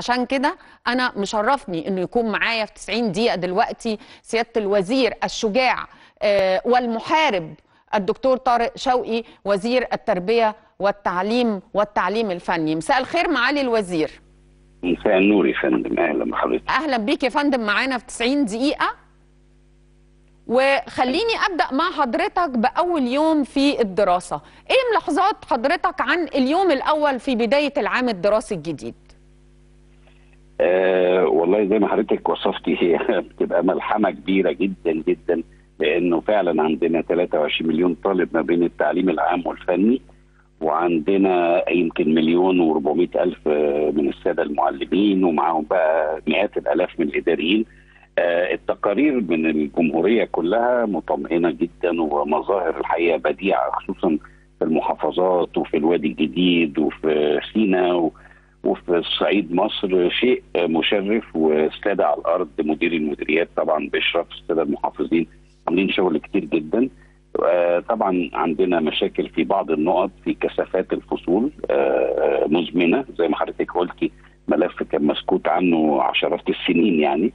عشان كده انا مشرفني انه يكون معايا في 90 دقيقه دلوقتي سياده الوزير الشجاع آه، والمحارب الدكتور طارق شوقي وزير التربيه والتعليم والتعليم الفني مساء الخير معالي الوزير مساء النور يا فندم اهلا بحضرتك اهلا بيك يا فندم معانا في 90 دقيقه وخليني ابدا مع حضرتك باول يوم في الدراسه ايه ملاحظات حضرتك عن اليوم الاول في بدايه العام الدراسي الجديد آه والله زي ما حضرتك وصفتي هي بتبقى ملحمه كبيره جدا جدا لانه فعلا عندنا 23 مليون طالب ما بين التعليم العام والفني وعندنا يمكن مليون و400 الف من الساده المعلمين ومعاهم بقى مئات الالاف من الاداريين آه التقارير من الجمهوريه كلها مطمئنه جدا ومظاهر الحقيقه بديعه خصوصا في المحافظات وفي الوادي الجديد وفي سيناء وفي الصعيد مصر شيء مشرف والساده على الارض مدير المديريات طبعا باشراف الساده المحافظين عاملين شغل كتير جدا طبعا عندنا مشاكل في بعض النقط في كثافات الفصول مزمنه زي ما حضرتك قلتي ملف كان مسكوت عنه عشرات السنين يعني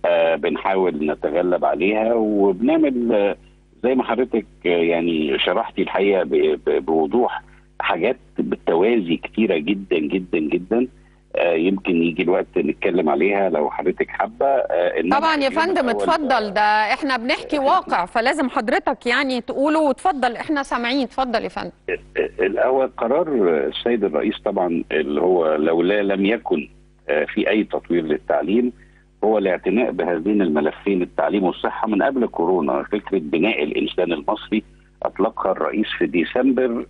بنحاول نتغلب عليها وبنعمل زي ما حضرتك يعني شرحتي الحقيقه بوضوح حاجات بالتوازي كتيره جدا جدا جدا آه يمكن يجي الوقت نتكلم عليها لو حضرتك حابه آه طبعا يا فندم اتفضل ده احنا بنحكي واقع فلازم حضرتك يعني تقوله وتفضل احنا سامعين اتفضل يا فندم الاول قرار السيد الرئيس طبعا اللي هو لولا لم يكن آه في اي تطوير للتعليم هو الاعتناء بهذين الملفين التعليم والصحه من قبل كورونا فكره بناء الانسان المصري اطلقها الرئيس في ديسمبر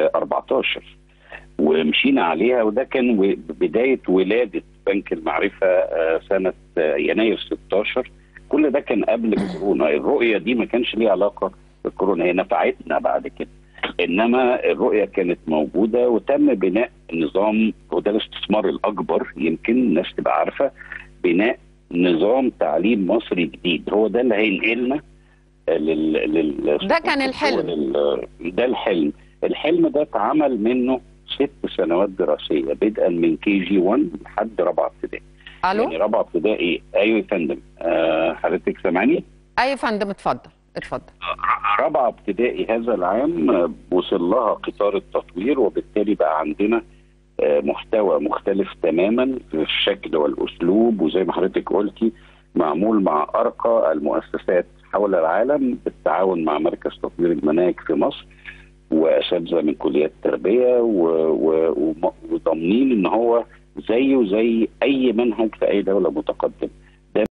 14 ومشينا عليها وده كان بدايه ولاده بنك المعرفه سنه يناير 16 كل ده كان قبل كورونا الرؤيه دي ما كانش ليها علاقه بالكورونا هي نفعتنا بعد كده انما الرؤيه كانت موجوده وتم بناء نظام وده الاستثمار الاكبر يمكن الناس تبقى عارفه بناء نظام تعليم مصري جديد هو ده اللي هينقلنا لل... لل... ده كان الحلم لل... ده الحلم الحلم ده اتعمل منه ست سنوات دراسيه بدءا من كي جي 1 لحد رابعه ابتدائي الو يعني رابعه ابتدائي ايوه يا فندم آه حضرتك سامعني؟ ايوه يا فندم اتفضل اتفضل رابعه ابتدائي هذا العام وصل لها قطار التطوير وبالتالي بقى عندنا محتوى مختلف تماما في الشكل والاسلوب وزي ما حضرتك قلتي معمول مع ارقى المؤسسات حول العالم بالتعاون مع مركز تطوير المناهج في مصر واساتذه من كليات التربيه وضامنين ان هو زيه زي اي منهج في اي دوله متقدمه.